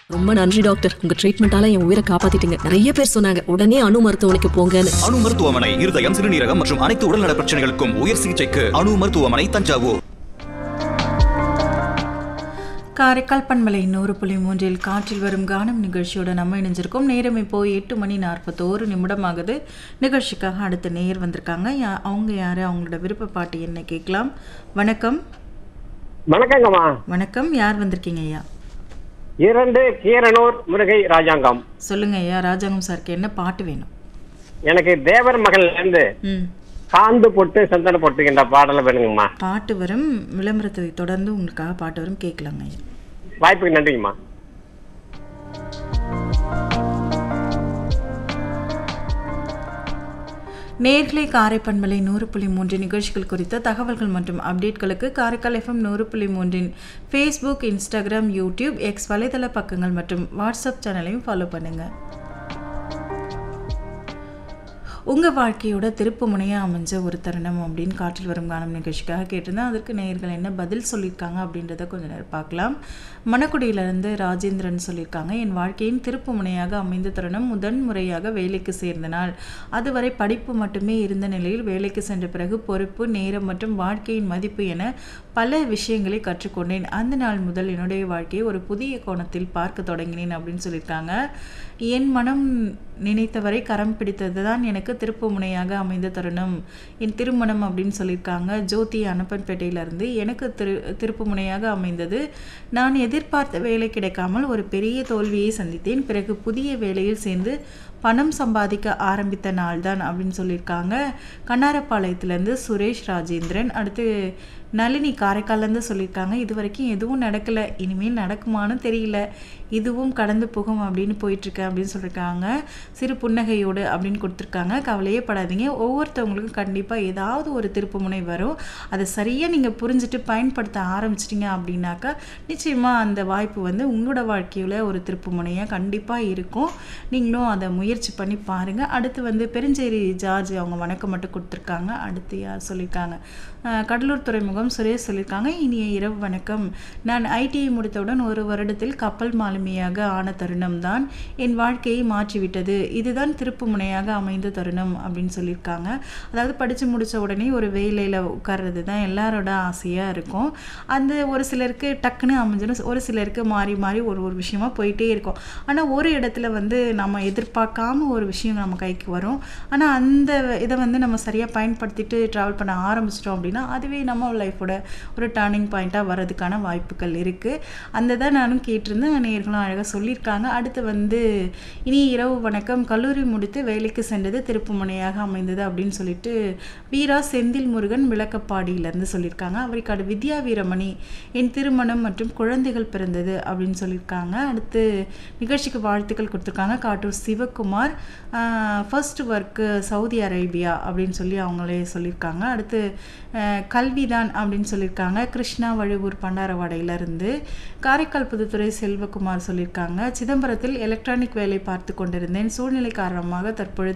ரொம்ப நன்றி டாக்டர் உங்க ட்ரீட்மெண்டால என் உயிரை காப்பாத்திட்டீங்க நிறைய பேர் சொன்னாங்க உடனே அணு மருத்துவமனைக்கு போங்கன்னு அணு மருத்துவமனை இருதயம் சிறுநீரகம் மற்றும் அனைத்து உடல்நல பிரச்சனைகளுக்கும் உயர் சிகிச்சைக்கு அணு மருத்துவமனை தஞ்சாவூர் காரைக்கால் பண்பலை நூறு புள்ளி மூன்றில் காற்றில் வரும் கானம் நிகழ்ச்சியோட நம்ம இணைஞ்சிருக்கோம் நேரம் இப்போ எட்டு மணி நாற்பத்தோரு நிமிடம் ஆகுது நிகழ்ச்சிக்காக அடுத்த நேர் வந்திருக்காங்க யா- அவங்க யாரு அவங்களோட விருப்ப பாட்டு என்ன கேட்கலாம் வணக்கம் வணக்கங்கம்மா வணக்கம் யார் வந்திருக்கீங்க ஐயா இரண்டு கீரனூர் முருகை ராஜாங்கம் சொல்லுங்க ஐயா ராஜாங்கம் சாருக்கு என்ன பாட்டு வேணும் எனக்கு தேவர் மகள்ல இருந்து ம் காந்து பொட்டு சந்தன பொட்டுகின்ற பாடல வேணுங்கம்மா பாட்டு வரும் விளம்பரத்தை தொடர்ந்து உங்களுக்காக பாட்டு வரும் கேட்கலாங்க ஐயா வாய்ப்புக்கு நன்றிங்கம்மா நேர்களை காரைப்பண்பலை நூறு புள்ளி மூன்று நிகழ்ச்சிகள் குறித்த தகவல்கள் மற்றும் அப்டேட்களுக்கு காரைக்கால் எஃப்எம் நூறு புள்ளி மூன்றின் ஃபேஸ்புக் இன்ஸ்டாகிராம் யூடியூப் எக்ஸ் வலைதள பக்கங்கள் மற்றும் வாட்ஸ்அப் சேனலையும் ஃபாலோ பண்ணுங்கள் உங்கள் வாழ்க்கையோட திருப்பு முனையாக அமைஞ்ச ஒரு தருணம் அப்படின்னு காற்றில் வரும் கானம் நிகழ்ச்சிக்காக கேட்டிருந்தேன் அதற்கு நேயர்கள் என்ன பதில் சொல்லியிருக்காங்க அப்படின்றத கொஞ்ச நேரம் பார்க்கலாம் மணக்குடியிலிருந்து ராஜேந்திரன் சொல்லியிருக்காங்க என் வாழ்க்கையின் திருப்பு முனையாக அமைந்த தருணம் முதன் முறையாக வேலைக்கு சேர்ந்த நாள் அதுவரை படிப்பு மட்டுமே இருந்த நிலையில் வேலைக்கு சென்ற பிறகு பொறுப்பு நேரம் மற்றும் வாழ்க்கையின் மதிப்பு என பல விஷயங்களை கற்றுக்கொண்டேன் அந்த நாள் முதல் என்னுடைய வாழ்க்கையை ஒரு புதிய கோணத்தில் பார்க்க தொடங்கினேன் அப்படின்னு சொல்லியிருக்காங்க என் மனம் நினைத்தவரை கரம் பிடித்தது தான் எனக்கு திருப்பு முனையாக அமைந்த தருணம் என் திருமணம் அப்படின்னு சொல்லியிருக்காங்க ஜோதி அனப்பன்பேட்டையிலிருந்து எனக்கு திரு திருப்பு முனையாக அமைந்தது நான் எதிர்பார்த்த வேலை கிடைக்காமல் ஒரு பெரிய தோல்வியை சந்தித்தேன் பிறகு புதிய வேலையில் சேர்ந்து பணம் சம்பாதிக்க ஆரம்பித்த நாள் தான் அப்படின்னு சொல்லியிருக்காங்க கண்ணாரப்பாளையத்துலேருந்து சுரேஷ் ராஜேந்திரன் அடுத்து நளினி காரைக்கால்லேருந்து சொல்லியிருக்காங்க இது வரைக்கும் எதுவும் நடக்கலை இனிமேல் நடக்குமான்னு தெரியல இதுவும் கடந்து போகும் அப்படின்னு போயிட்டுருக்கேன் அப்படின்னு சொல்லியிருக்காங்க சிறு புன்னகையோடு அப்படின்னு கொடுத்துருக்காங்க கவலையே படாதீங்க ஒவ்வொருத்தவங்களுக்கும் கண்டிப்பாக ஏதாவது ஒரு திருப்புமுனை வரும் அதை சரியாக நீங்கள் புரிஞ்சுட்டு பயன்படுத்த ஆரம்பிச்சிட்டிங்க அப்படின்னாக்கா நிச்சயமாக அந்த வாய்ப்பு வந்து உங்களோட வாழ்க்கையில் ஒரு திருப்புமுனையாக கண்டிப்பாக இருக்கும் நீங்களும் அதை முயற்சி பண்ணி பாருங்கள் அடுத்து வந்து பெருஞ்சேரி ஜார்ஜ் அவங்க வணக்கம் மட்டும் கொடுத்துருக்காங்க அடுத்து யார் சொல்லியிருக்காங்க அஹ் கடலூர் துறைமுகம் சுரேஷ் சொல்லியிருக்காங்க இனிய இரவு வணக்கம் நான் ஐடிஐ முடித்தவுடன் ஒரு வருடத்தில் கப்பல் மாலுமியாக ஆன தருணம் தான் என் வாழ்க்கையை மாற்றிவிட்டது இதுதான் திருப்பு முனையாக அமைந்த தருணம் அப்படின்னு சொல்லியிருக்காங்க அதாவது படித்து முடித்த உடனே ஒரு வேலையில் உட்கார்றது தான் எல்லாரோட ஆசையாக இருக்கும் அந்த ஒரு சிலருக்கு டக்குன்னு அமைஞ்சிடும் ஒரு சிலருக்கு மாறி மாறி ஒரு ஒரு விஷயமா போயிட்டே இருக்கும் ஆனால் ஒரு இடத்துல வந்து நம்ம எதிர்பார்க்காம ஒரு விஷயம் நம்ம கைக்கு வரும் ஆனால் அந்த இதை வந்து நம்ம சரியாக பயன்படுத்திட்டு ட்ராவல் பண்ண ஆரம்பிச்சிட்டோம் அப்படின்னா அதுவே நம்ம லைஃபோட ஒரு டேர்னிங் பாயிண்ட்டாக வர்றதுக்கான வாய்ப்புகள் இருக்குது அந்த தான் நானும் கேட்டிருந்தேன் நேர்களும் அழகாக சொல்லியிருக்காங்க அடுத்து வந்து இனி இரவு வணக்கம் கல்லூரி முடித்து வேலைக்கு சென்றது திருப்புமுனையாக அமைந்தது அப்படின்னு சொல்லிட்டு வீரா செந்தில் முருகன் விளக்கப்பாடியிலேருந்து சொல்லியிருக்காங்க அவருக்காடு வித்யா வீரமணி என் திருமணம் மற்றும் குழந்தைகள் பிறந்தது அப்படின்னு சொல்லியிருக்காங்க அடுத்து நிகழ்ச்சிக்கு வாழ்த்துக்கள் கொடுத்துருக்காங்க Kattur Sivakumar first work Saudi Arabia அப்படின்னு சொல்லி அவங்களே சொல்லியிருக்காங்க அடுத்து அஹ், கல்விதான் அப்படின்னு சொல்லியிருக்காங்க கிருஷ்ணா வழுவூர் பண்டாரவாடையிலிருந்து காரைக்கால் புதுத்துறை செல்வகுமார் சொல்லியிருக்காங்க சிதம்பரத்தில் எலக்ட்ரானிக் வேலை பார்த்து கொண்டிருந்தேன் சூழ்நிலை காரணமாக தற்பொழுது